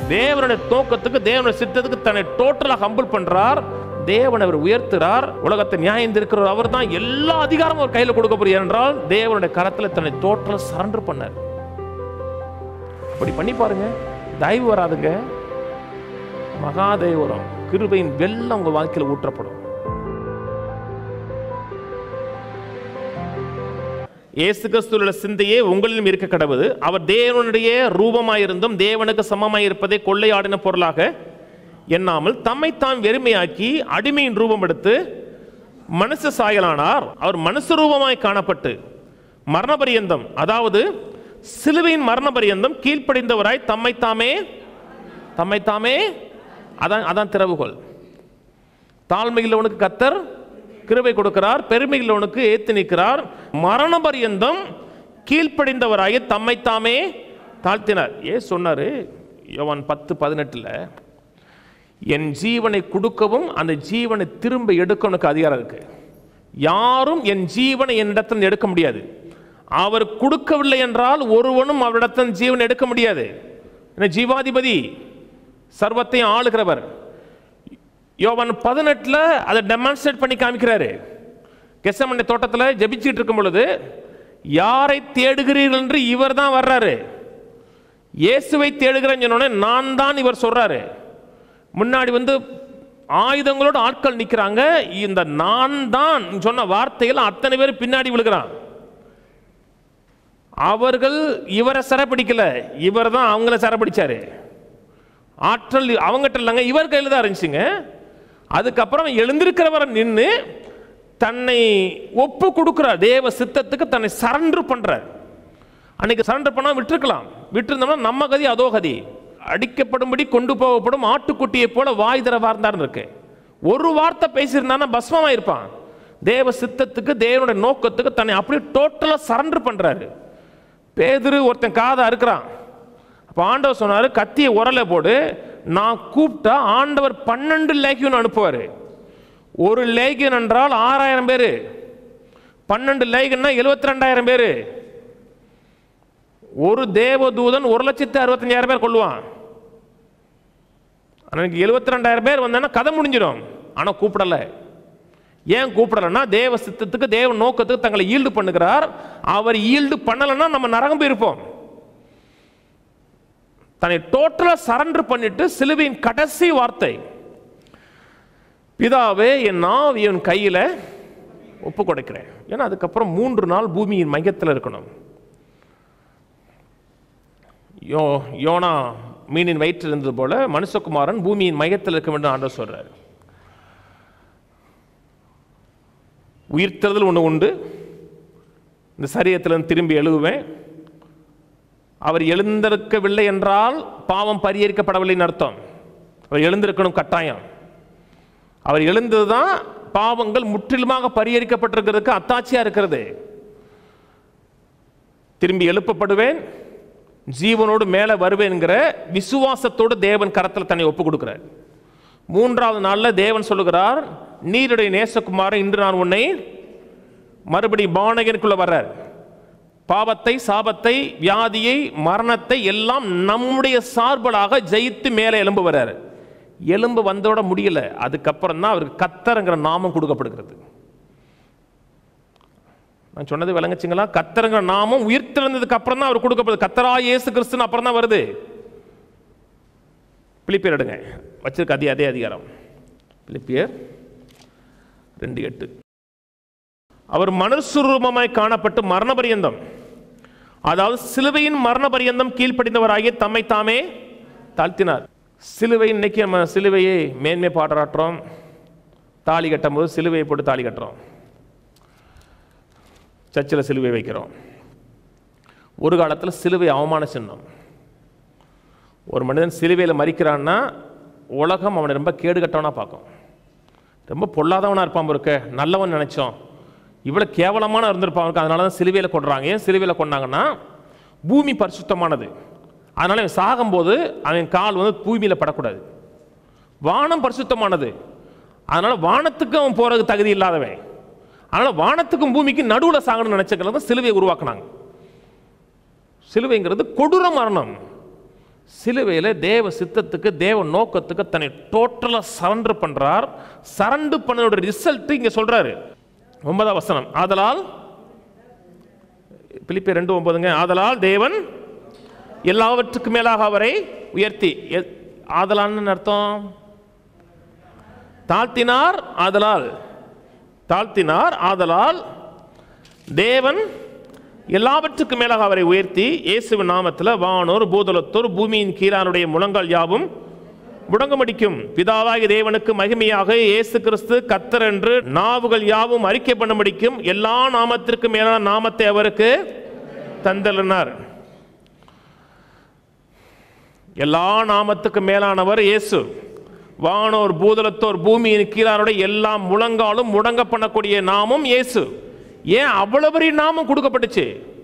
தேவனுடைய நோக்கத்துக்கு தேவனுடைய சித்தத்துக்கு தன்னை டோட்டலாக ஹம்பிள் பண்றார் தேவன் அவர் உயர்த்துறார் உலகத்தை நியாயம் இருக்கிறவர் அவர் தான் எல்லா அதிகாரமும் அவர் கையில் கொடுக்க போறார் என்றால் தேவனுடைய கரத்தில் தன்னை டோட்டலாக சரண்டர் பண்ணார் அப்படி பண்ணி பாருங்க தயவு வராதுங்க மகாதேவரம் கிருபையின் வெள்ளம் உங்க வாழ்க்கையில் ஊற்றப்படும் இயேசு கிறிஸ்துவுள்ள சிந்தையே உங்களிலும் இருக்க கடவுது அவர் தேவனுடைய ரூபமாயிருந்தும் தேவனுக்கு சமமாய் இருப்பதை கொள்ளையாடின பொருளாக எண்ணாமல் தம்மை தாம் வெறுமையாக்கி அடிமையின் ரூபம் எடுத்து மனுஷ சாயலானார் அவர் மனுஷ ரூபமாய் காணப்பட்டு மரணபரியந்தம் அதாவது சிலுவையின் மரணபரியந்தம் கீழ்ப்படிந்தவராய் தம்மை தாமே தம்மை தாமே அதான் அதான் திறவுகோல் தாழ்மையில் உனக்கு கத்தர் கிருபை கொடுக்கிறார் பெருமையில் உனக்கு ஏத்து நிற்கிறார் மரண பரியந்தம் கீழ்ப்படிந்தவராகி தம்மை தாமே தாழ்த்தினார் ஏ சொன்னாரு யோவான் பத்து பதினெட்டுல என் ஜீவனை கொடுக்கவும் அந்த ஜீவனை திரும்ப எடுக்க உனக்கு அதிகாரம் இருக்கு யாரும் என் ஜீவனை என்னிடத்தில் எடுக்க முடியாது அவர் கொடுக்கவில்லை என்றால் ஒருவனும் அவரிடத்தில் ஜீவன் எடுக்க முடியாது ஏன்னா ஜீவாதிபதி சர்வத்தையும் ஆளுகிறவர் யோவான் பதினெட்டில் அதை டெமான்ஸ்ட்ரேட் பண்ணி காமிக்கிறாரு கெசமண்ணை தோட்டத்தில் ஜெபிச்சுட்டு இருக்கும் பொழுது யாரை தேடுகிறீர்கள் என்று இவர் தான் வர்றாரு இயேசுவை தேடுகிறேன்னு சொன்னோடனே நான் தான் இவர் சொல்றாரு முன்னாடி வந்து ஆயுதங்களோட ஆட்கள் நிற்கிறாங்க இந்த நான் தான் சொன்ன வார்த்தைகள் அத்தனை பேர் பின்னாடி விழுகிறான் அவர்கள் இவரை சிறைப்பிடிக்கல இவர் தான் அவங்கள சிறைப்பிடிச்சாரு ஆற்றல் அவங்ககிட்ட இல்லைங்க இவர் கையில் தான் இருந்துச்சுங்க அதுக்கப்புறம் எழுந்திருக்கிறவரை நின்று தன்னை ஒப்பு கொடுக்கிறார் தேவ சித்தத்துக்கு தன்னை சரண்டர் பண்றார் அன்னைக்கு சரண்டர் பண்ணா விட்டுருக்கலாம் விட்டுருந்தோம்னா நம்ம கதி அதோ கதி அடிக்கப்படும்படி கொண்டு போகப்படும் ஆட்டுக்குட்டியை போல வாய் தர வார்ந்தார்னு இருக்கு ஒரு வார்த்தை பேசியிருந்தானா பஸ்மமா இருப்பான் தேவ சித்தத்துக்கு தேவனுடைய நோக்கத்துக்கு தன்னை அப்படியே டோட்டலாக சரண்டர் பண்றாரு பேதுரு ஒருத்தன் காதை அறுக்கிறான் அப்போ ஆண்டவர் சொன்னார் கத்தியை உரலை போடு நான் கூப்பிட்டா ஆண்டவர் பன்னெண்டு லேகியன் அனுப்புவார் ஒரு லேகியன் என்றால் ஆறாயிரம் பேர் பன்னெண்டு லேகியன்னா எழுபத்தி ரெண்டாயிரம் பேர் ஒரு தேவதூதன் ஒரு லட்சத்து அறுபத்தஞ்சாயிரம் பேர் கொள்ளுவான் அன்னைக்கு எழுபத்தி ரெண்டாயிரம் பேர் வந்தாங்கன்னா கதை முடிஞ்சிடும் ஆனால் கூப்பிடலை ஏன் கூப்பிடலைன்னா தேவ சித்தத்துக்கு தேவ நோக்கத்துக்கு தங்களை ஈல்டு பண்ணுகிறார் அவர் ஈல்டு பண்ணலைன்னா நம்ம நரகம் போயிருப்போம் தன்னை டோட்டலாக சரண்டர் பண்ணிட்டு சிலுவையின் கடைசி வார்த்தை பிதாவே என் நாவ் என் கையில் ஒப்பு கொடுக்கிறேன் ஏன்னா அதுக்கப்புறம் மூன்று நாள் பூமியின் மையத்தில் இருக்கணும் யோ யோனா மீனின் வயிற்றில் இருந்தது போல மனுஷகுமாரன் பூமியின் மையத்தில் இருக்க வேண்டும் ஆண்டவர் சொல்றாரு உயிர்த்தெழுதல் ஒன்று உண்டு இந்த சரீரத்திலிருந்து திரும்பி எழுதுவேன் அவர் எழுந்திருக்கவில்லை என்றால் பாவம் பரிகரிக்கப்படவில்லைன்னு அர்த்தம் அவர் எழுந்திருக்கணும் கட்டாயம் அவர் எழுந்ததுதான் பாவங்கள் முற்றிலுமாக பரிகரிக்கப்பட்டிருக்கிறதுக்கு அத்தாட்சியா இருக்கிறது திரும்பி எழுப்பப்படுவேன் ஜீவனோடு மேலே வருவேன்கிற விசுவாசத்தோடு தேவன் கரத்தில் தன்னை ஒப்பு கொடுக்கிறார் மூன்றாவது நாளில் தேவன் சொல்லுகிறார் நீருடைய நேசகுமாரன் இன்று நான் உன்னை மறுபடி பானகனுக்குள்ள வர்றார் பாவத்தை சாபத்தை வியாதியை மரணத்தை எல்லாம் நம்முடைய சார்பலாக ஜெயித்து மேலே எலும்பு வர்றார் எலும்பு வந்தோட முடியல அதுக்கப்புறம் தான் அவருக்கு கத்தருங்கிற நாமம் கொடுக்கப்படுகிறது நான் சொன்னது விளங்குச்சுங்களா கத்தருங்கிற நாமம் உயிர்த்தெழுந்ததுக்கு அப்புறம் தான் அவர் கொடுக்கப்படுது கத்தரா இயேசு கிறிஸ்துன்னு அப்புறம் தான் வருது பிலிப்பியர் எடுங்க வச்சிருக்க அதே அதே அதிகாரம் பிலிப்பியர் ரெண்டு எட்டு அவர் மனுசுரூபமாய் காணப்பட்டு மரண பரியந்தம் அதாவது சிலுவையின் மரண பரியந்தம் கீழ்ப்படிந்தவராகிய தம்மை தாமே தாழ்த்தினார் சிலுவை இன்னைக்கு நம்ம சிலுவையை மேன்மை பாராட்டுறோம் தாலி கட்டும்போது சிலுவையை போட்டு தாலி கட்டுறோம் சர்ச்சில் சிலுவை வைக்கிறோம் ஒரு காலத்தில் சிலுவை அவமான சின்னம் ஒரு மனிதன் சிலுவையில் மறிக்கிறான்னா உலகம் அவனை ரொம்ப கேடு கட்டவனா பார்க்கும் ரொம்ப பொல்லாதவனா இருப்பான் இருக்க நல்லவன் நினைச்சோம் இவ்வளோ கேவலமான இருந்திருப்பான் அவனுக்கு அதனால தான் சிலுவையில் கொண்டுறாங்க ஏன் சிலுவையில் கொண்டாங்கன்னா பூமி பரிசுத்தமானது அதனால அவன் சாகும்போது அவன் கால் வந்து பூமியில் படக்கூடாது வானம் பரிசுத்தமானது அதனால வானத்துக்கு அவன் போறதுக்கு தகுதி இல்லாதவன் அதனால வானத்துக்கும் பூமிக்கும் நடுவில் சாகணும்னு நினைச்சக்கிறது சிலுவையை உருவாக்குனாங்க சிலுவைங்கிறது கொடூர மரணம் சிலுவையில் தேவ சித்தத்துக்கு தேவ நோக்கத்துக்கு தன்னை டோட்டலாக சரண்டர் பண்றார் சரண்டு பண்ணதோட ரிசல்ட் இங்க சொல்றாரு ஒன்பதாம் வசனம் ஆதலால் பிலிப்பியர் ரெண்டு ஒன்பதுங்க ஆதலால் தேவன் எல்லாவற்றுக்கு மேலாக அவரை உயர்த்தி எ- ஆதலான்னு அர்த்தம் தாழ்த்தினார் ஆதலால் தாழ்த்தினார் ஆதலால் தேவன் எல்லாவற்றுக்கு மேலாக அவரை உயர்த்தி இயேசுவின் நாமத்தில் வானோர் பூதலத்தோர் பூமியின் கீழானுடைய முழங்கால் யாவும் முடங்கமடிக்கும் பிதாவாகிய தேவனுக்கு மகிமையாக இயேசு கிறிஸ்து கத்தர் என்று நாவுகள் யாவும் அறிக்கை பண்ண முடிக்கும் எல்லா நாமத்திற்கு மேலான நாமத்தை அவருக்கு தந்தலினார் எல்லா நாமத்துக்கு மேலானவர் இயேசு வானோர் பூதலத்தோர் பூமியின் கீழானுடைய எல்லா முழங்காலும் முடங்க பண்ணக்கூடிய நாமும் இயேசு ஏன் அவ்வளவு பெரிய நாமம் கொடுக்கப்பட்டுச்சு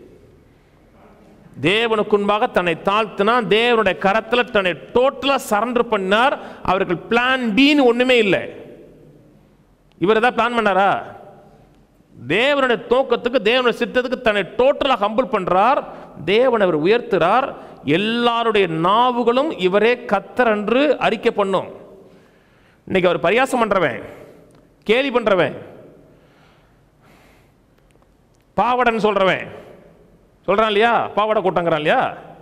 தேவனுக்கு முன்பாக தன்னை தாழ்த்தினா தேவனுடைய கரத்தில் தன்னை டோட்டலா சரண்டர் பண்ணார் அவர்கள் பிளான் பின்னு ஒண்ணுமே இல்லை இவர் ஏதாவது பிளான் பண்ணாரா தேவனுடைய நோக்கத்துக்கு தேவனுடைய சித்தத்துக்கு தன்னை டோட்டலாக ஹம்பிள் பண்றார் தேவன் அவர் உயர்த்துறார் எல்லாருடைய நாவுகளும் இவரே கத்தர் என்று அறிக்கை பண்ணும் இன்னைக்கு அவர் பரியாசம் பண்றவன் கேலி பண்றவன் பாவடன் சொல்றவன் சொல்றான் இல்லையா பாவடை கூட்டங்கிறான் இல்லையா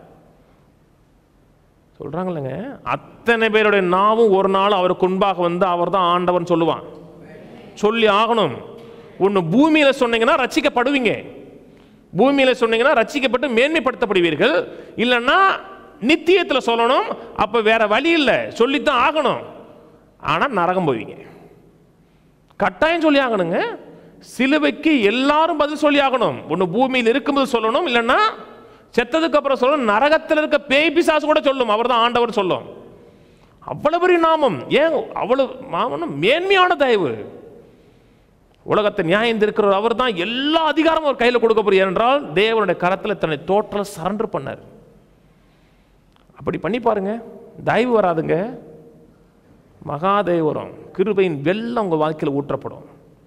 சொல்றாங்கல்லங்க அத்தனை பேருடைய நாவும் ஒரு நாள் அவருக்கு முன்பாக வந்து அவர் தான் ஆண்டவன் சொல்லுவான் சொல்லி ஆகணும் ஒன்று பூமியில் சொன்னீங்கன்னா ரட்சிக்கப்படுவீங்க பூமியில் சொன்னீங்கன்னா ரட்சிக்கப்பட்டு மேன்மைப்படுத்தப்படுவீர்கள் இல்லைன்னா நித்தியத்தில் சொல்லணும் அப்போ வேற வழி இல்லை சொல்லித்தான் ஆகணும் ஆனால் நரகம் போவீங்க கட்டாயம் சொல்லி ஆகணுங்க சிலுவைக்கு எல்லாரும் பதில் சொல்லி ஆகணும் ஒன்று பூமியில் இருக்கும்போது சொல்லணும் இல்லைன்னா செத்ததுக்கு அப்புறம் சொல்லணும் நரகத்தில் இருக்க பேய் பிசாசு கூட சொல்லும் அவர் தான் ஆண்டவர் சொல்லும் அவ்வளவு பெரிய நாமம் ஏன் அவ்வளவு மாமனும் மேன்மையான தயவு உலகத்தை நியாயம் இருக்கிறவர் அவர் தான் எல்லா அதிகாரமும் அவர் கையில் கொடுக்க போறார் என்றால் தேவனுடைய கரத்தில் தன்னை டோட்டலாக சரண்டர் பண்ணார் அப்படி பண்ணி பாருங்க தயவு வராதுங்க மகாதேவ வரும் கிருபையின் வெள்ளம் உங்கள் வாழ்க்கையில் ஊற்றப்படும்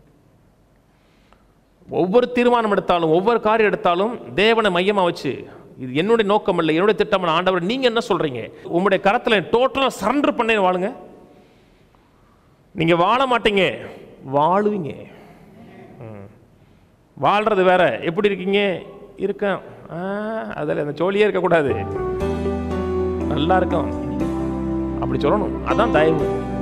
ஒவ்வொரு தீர்மானம் எடுத்தாலும் ஒவ்வொரு காரியம் எடுத்தாலும் தேவனை மையமாக வச்சு இது என்னுடைய நோக்கம் இல்லை என்னுடைய திட்டம் இல்லை. ஆண்டவர் நீங்க என்ன சொல்றீங்க உங்களுடைய கரத்தில் டோட்டலாக சரண்டர் பண்ணி வாழுங்க நீங்க வாழ மாட்டீங்க வாழுவீங்க ம். வாழ்றது வேற எப்படி இருக்கீங்க இருக்கேன் ஆ, அதில் அந்த ஜோலியே இருக்கக்கூடாது நல்லா இருக்கும் அப்படி சொல்லணும் அதான் தயவு